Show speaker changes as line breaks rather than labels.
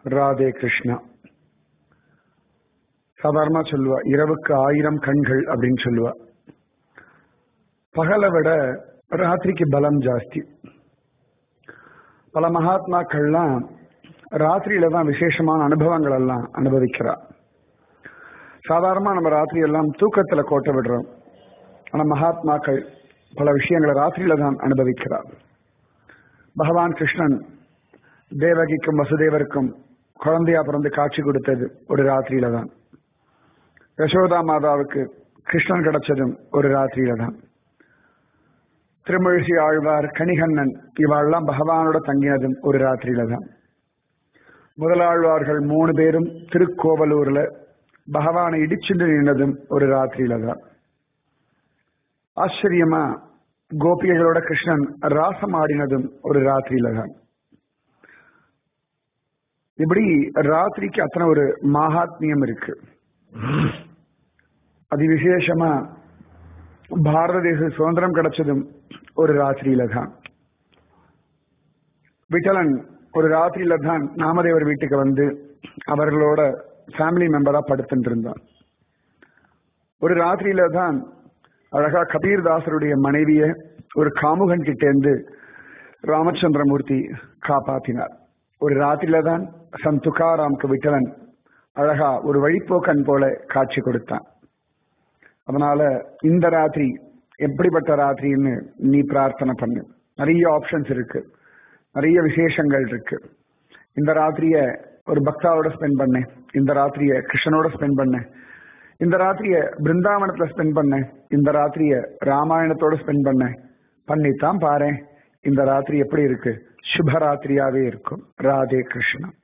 ராதே கிருஷ்ணா சாதாரணமா சொல்லுவா இரவுக்கு ஆயிரம் கண்கள் அப்படின்னு சொல்லுவா பகலை விட ராத்திரிக்கு பலம் ஜாஸ்தி பல மகாத்மாக்கள்லாம் ராத்திரியில தான் விசேஷமான அனுபவங்கள் எல்லாம் அனுபவிக்கிறா சாதாரணமா நம்ம ராத்திரி எல்லாம் தூக்கத்துல கோட்டை விடுறோம் ஆனா மகாத்மாக்கள் பல விஷயங்களை ராத்திரியில தான் அனுபவிக்கிறார் பகவான் கிருஷ்ணன் தேவகிக்கும் வசுதேவருக்கும் குழந்தையா பிறந்து காட்சி கொடுத்தது ஒரு ராத்திரியில தான் யசோதா மாதாவுக்கு கிருஷ்ணன் கிடைச்சதும் ஒரு ராத்திரியில தான் திருமழிசி ஆழ்வார் கணிகண்ணன் இவாள்லாம் பகவானோட தங்கினதும் ஒரு ராத்திரியில தான் முதலாழ்வார்கள் மூணு பேரும் திருக்கோவலூர்ல பகவானை இடிச்சுட்டு நின்றதும் ஒரு ராத்திரியில தான் ஆச்சரியமா கோபிகைகளோட கிருஷ்ணன் ராசம் ஆடினதும் ஒரு ராத்திரியில தான் இப்படி ராத்திரிக்கு அத்தனை ஒரு மகாத்மியம் இருக்கு அதி விசேஷமா பாரத தேச சுதந்திரம் கிடைச்சதும் ஒரு ராத்திரியில தான் விட்டலன் ஒரு ராத்திரியில தான் நாமதேவர் வீட்டுக்கு வந்து அவர்களோட ஃபேமிலி மெம்பரா படுத்துட்டு இருந்தான் ஒரு ராத்திரியில தான் அழகா கபீர்தாசருடைய மனைவிய ஒரு காமுகன் கிட்டேந்து ராமச்சந்திரமூர்த்தி காப்பாத்தினார் ஒரு ராத்திரியில தான் சன் துக்காராம்க்கு விட்டலன் அழகா ஒரு வழிப்போக்கன் போல காட்சி கொடுத்தான் அதனால இந்த ராத்திரி எப்படிப்பட்ட ராத்திரின்னு நீ பிரார்த்தனை பண்ணு நிறைய ஆப்ஷன்ஸ் இருக்கு நிறைய விசேஷங்கள் இருக்கு இந்த ராத்திரிய ஒரு பக்தாவோட ஸ்பெண்ட் பண்ணேன் இந்த ராத்திரிய கிருஷ்ணனோட ஸ்பெண்ட் பண்ணேன் இந்த ராத்திரிய பிருந்தாவனத்துல ஸ்பெண்ட் பண்ணேன் இந்த ராத்திரிய ராமாயணத்தோட ஸ்பெண்ட் பண்ணேன் பண்ணித்தான் பாரு இந்த ராத்திரி எப்படி இருக்கு சுபராத்திரியாவே இருக்கும் ராதே கிருஷ்ணன்